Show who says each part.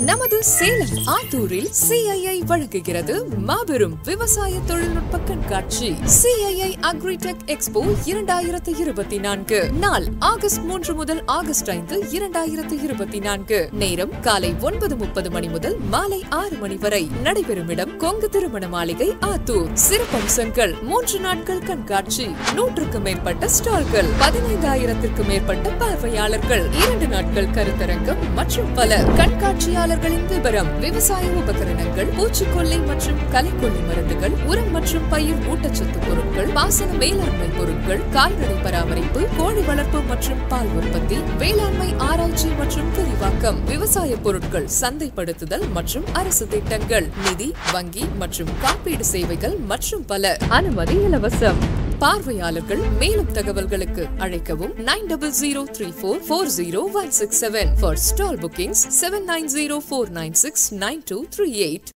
Speaker 1: நமது சேலம் ஆத்தூரில் சிஐஐ வழங்குகிறது மாபெரும் விவசாய தொழில்நுட்ப கண்காட்சி சிஐஐ அக்ரிடெக் எக்ஸ்போ இரண்டாயிரத்து இருபத்தி நான்கு நாள் ஆகஸ்ட் மூன்று முதல் ஆகஸ்ட் ஐந்து இரண்டாயிரத்து இருபத்தி நான்கு நேரம் காலை ஒன்பது முப்பது மணி முதல் மாலை ஆறு மணி வரை நடைபெறும் இடம் கொங்கு திருமண மாளிகை ஆத்தூர் சிறப்பம்சங்கள் மூன்று நாட்கள் கண்காட்சி நூற்றுக்கும் மேற்பட்ட ஸ்டால்கள் பதினைந்தாயிரத்திற்கும் மேற்பட்ட பார்வையாளர்கள் இரண்டு நாட்கள் கருத்தரங்கம் மற்றும் பல கண்காட்சியாளர்களின் விவரம் விவசாய உபகரணங்கள் பூச்சிக்கொல்லி மற்றும் கலைக்கொல்லி மருந்துகள் உரம் மற்றும் பயிர் ஊட்டச்சத்து பொருட்கள் பாசன மேலாண்மை பொருட்கள் கால்நடை பராமரிப்பு கோழி வளர்ப்பு மற்றும் பால் உற்பத்தி வேளாண்மை ஆராய்ச்சி மற்றும் விரிவாக்கம் விவசாய பொருட்கள் சந்தைப்படுத்துதல் மற்றும் அரசு திட்டங்கள் நிதி வங்கி மற்றும் காப்பீடு சேவைகள் மற்றும் பல அனுமதி இலவசம் பார்வையாளர்கள் மேலும் தகவல்களுக்கு அழைக்கவும் nine double zero three four four zero one six seven for stall bookings seven nine zero four nine six nine two three eight